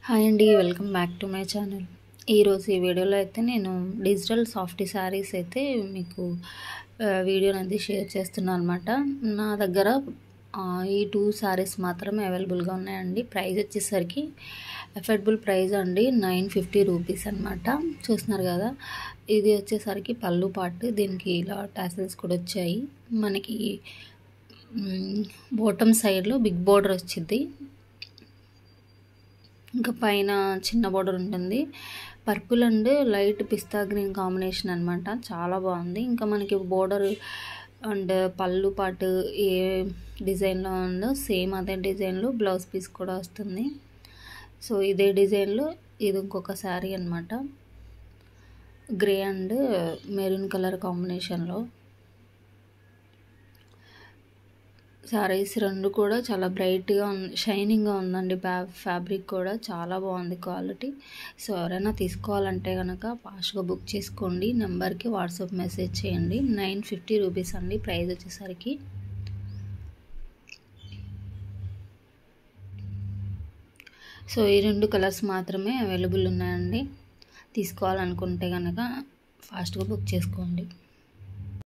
hi అండి welcome back to my channel ఈరోజు ఈ వీడియోలో అయితే నేను డిజిటల్ సాఫ్ట్ శారీస్ అయితే మీకు ఆ, వీడియోని అయితే షేర్ చేస్తున్నాను అనమాట నా దగ్గర ఆ, ఈ టూ శారీస్ మాత్రమే అవైలబుల్గా ఉన్నాయండి ప్రైస్ వచ్చేసరికి అఫోర్డబుల్ ప్రైస్ అండి నైన్ ఫిఫ్టీ రూపీస్ అనమాట చూస్తున్నారు కదా ఇది వచ్చేసరికి పళ్ళు పాటు దీనికి ఇలా టాసిల్స్ కూడా వచ్చాయి మనకి బాటమ్ సైడ్లో బిగ్ బోర్డర్ వచ్చింది ఇంకా పైన చిన్న బోర్డర్ ఉంటుంది పర్పుల్ అండ్ లైట్ పిస్తా గ్రీన్ కాంబినేషన్ అనమాట చాలా బాగుంది ఇంకా మనకి బోర్డర్ అండ్ పళ్ళు పాటు ఏ డిజైన్లో ఉందో సేమ్ అదే డిజైన్లో బ్లౌజ్ పీస్ కూడా వస్తుంది సో ఇదే డిజైన్లో ఇది ఇంకొక శారీ అనమాట గ్రే అండ్ మెరూన్ కలర్ కాంబినేషన్లో సారీస్ రెండు కూడా చాలా బ్రైట్గా ఉంది షైనింగ్గా ఉందండి బ్యా ఫ్యాబ్రిక్ కూడా చాలా బాగుంది క్వాలిటీ సో ఎవరైనా తీసుకోవాలంటే కనుక ఫాస్ట్గా బుక్ చేసుకోండి నెంబర్కి వాట్సాప్ మెసేజ్ చేయండి నైన్ ఫిఫ్టీ రూపీస్ అండి ప్రైస్ వచ్చేసరికి సో ఈ రెండు కలర్స్ మాత్రమే అవైలబుల్ ఉన్నాయండి తీసుకోవాలనుకుంటే కనుక ఫాస్ట్గా బుక్ చేసుకోండి